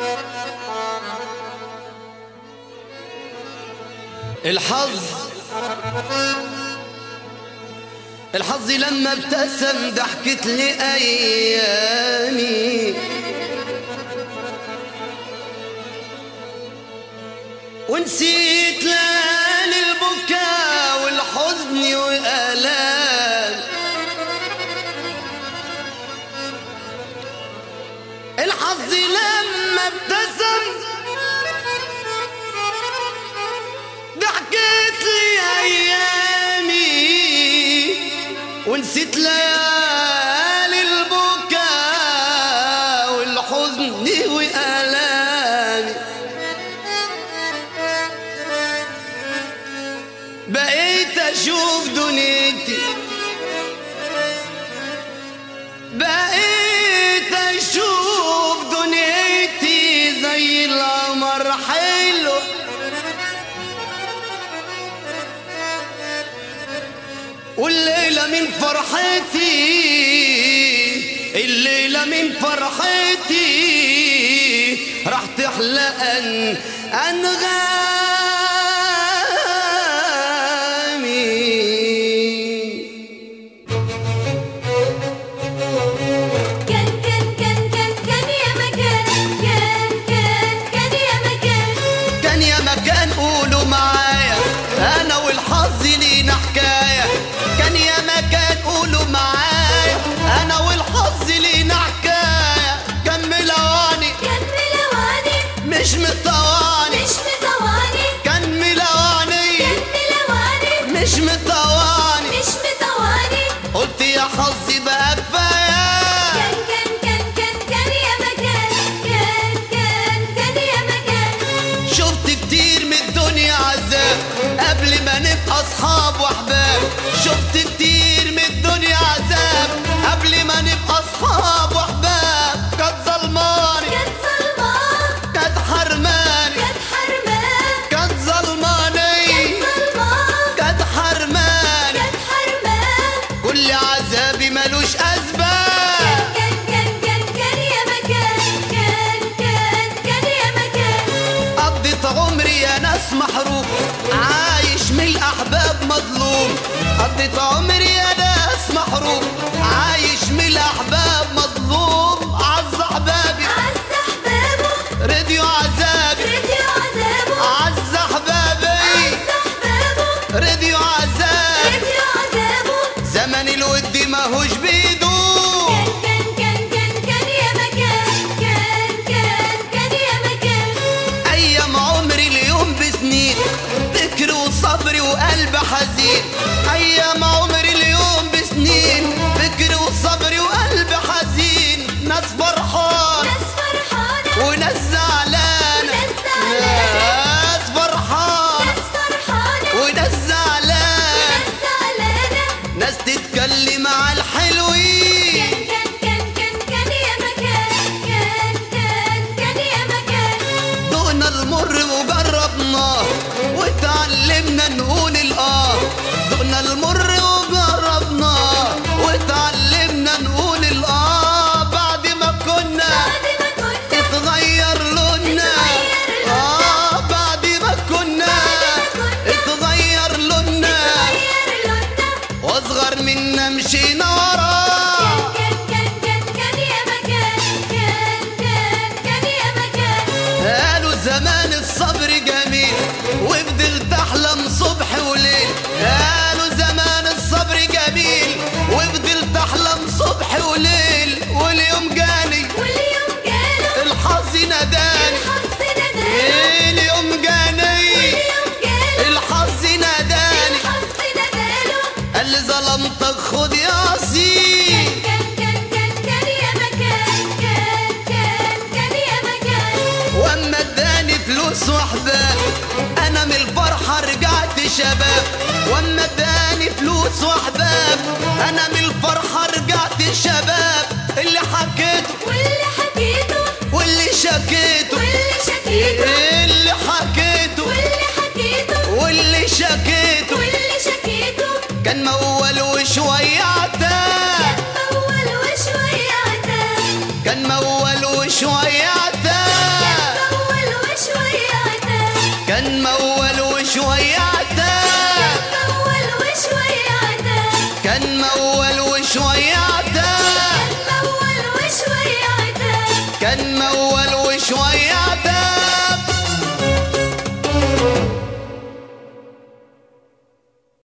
الحظ الحظ لما ابتسم ضحكت لي ايامي ونسيت ليالي البكاء والحزن والآلام الحظ لما ابتسم ضحكت لي ايامي ونسيت ليالي البكاء والحزن والآلامي بقيت اشوف دنيتي بقيت اشوف دنيتي زي القمر حلو والليلة من فرحتي الليلة من فرحتي راح تحلى أن أنغامي كان كان كان كان كان يا مكان كان كان كان يا مكان كان يا مكان قولوا معايا انا والحظ لينا حكايه كان يا مكان قولوا معايا انا والحظ لينا حكايه كان ملواني كان ملواني مش مطواني مش مطواني كان ملواني كان ملواني مش مطواني مش مطواني قلت يا حظي بقى كفايه كان كان كان كان كان يا مكان كان كان كان يا مكان شفت كتير من الدنيا عذاب قبل ما نبقى اصحاب واحباب شفت كتير من الدنيا عذاب قبل ما نبقى اصحاب واحباب كانت ظلماني كانت ظلمة كانت حرماني كانت حرمة كانت ظلماني كانت ظلمة كانت حرماني كانت حرمة كل عذابي ملوش اسباب كان كان كان كان يا مكان كان كان كان يا مكان قضيت عمري يا ناس محروم عايش من الاحباب مظلوم قضيت عمري يا ناس محروم عايش من الاحباب مظلوم عز احبابي عز احبابه رضيوا عذابي رضيوا عذابه عز احبابي عز احبابه رضيوا عذابي رضيوا عذابه زمن الود ماهوش بيدوم كان كان كان كان كان يا مكان كان كان كان يا مكان ايام عمري اليوم بسنين ذكر وصبر وقلب حزين ايام عمري اليوم بسنين فكر وصبر وقلب حزين ناس فرحان ناس فرحانة وناس زعلانة وناس زعلانة. ناس فرحان ناس فرحانة وناس زعلانة وناس زعلانة ناس تتكلم على الحلوين كان كان كان كان كان يا مكان كان كان كان يا مكان دقنا المر وجربناه وتعلمنا نقول الاه دقنا المر وجربناه وتعلمنا نقول الاه بعد ما كنا بعد ما كنا اتغير لوننا اتغير لوننا. اه بعد ما كنا اتغير لوننا غير لوننا واصغر منا مشينا وراه كان كان كان كان يا مكان كان كان كان يا مكان قالوا زمان الصبر جميل وفضلت احلم صبح وليل قالوا زمان الصبر جميل وفضلت احلم صبح وليل واليوم جاني واليوم جاله الحظ ناداني الحظ نداله اليوم جاني واليوم جاله الحظ ناداني الحظ نداله قال لي ظلمتك خد يا سيدي كان كان كان كان يا مكان كان كان كان يا مكان واما اداني فلوس واحباب انا من الفرحه رجعت شباب واما اداني فلوس واحباب انا من الفرحه رجعت شباب اللي حكيته واللي حكيته واللي شكيته واللي شكيته اللي حكيته واللي حكيته واللي شكيته واللي شكيته كان مول وشويه عتاب كان أول وشوية عتاب كان مول وشويه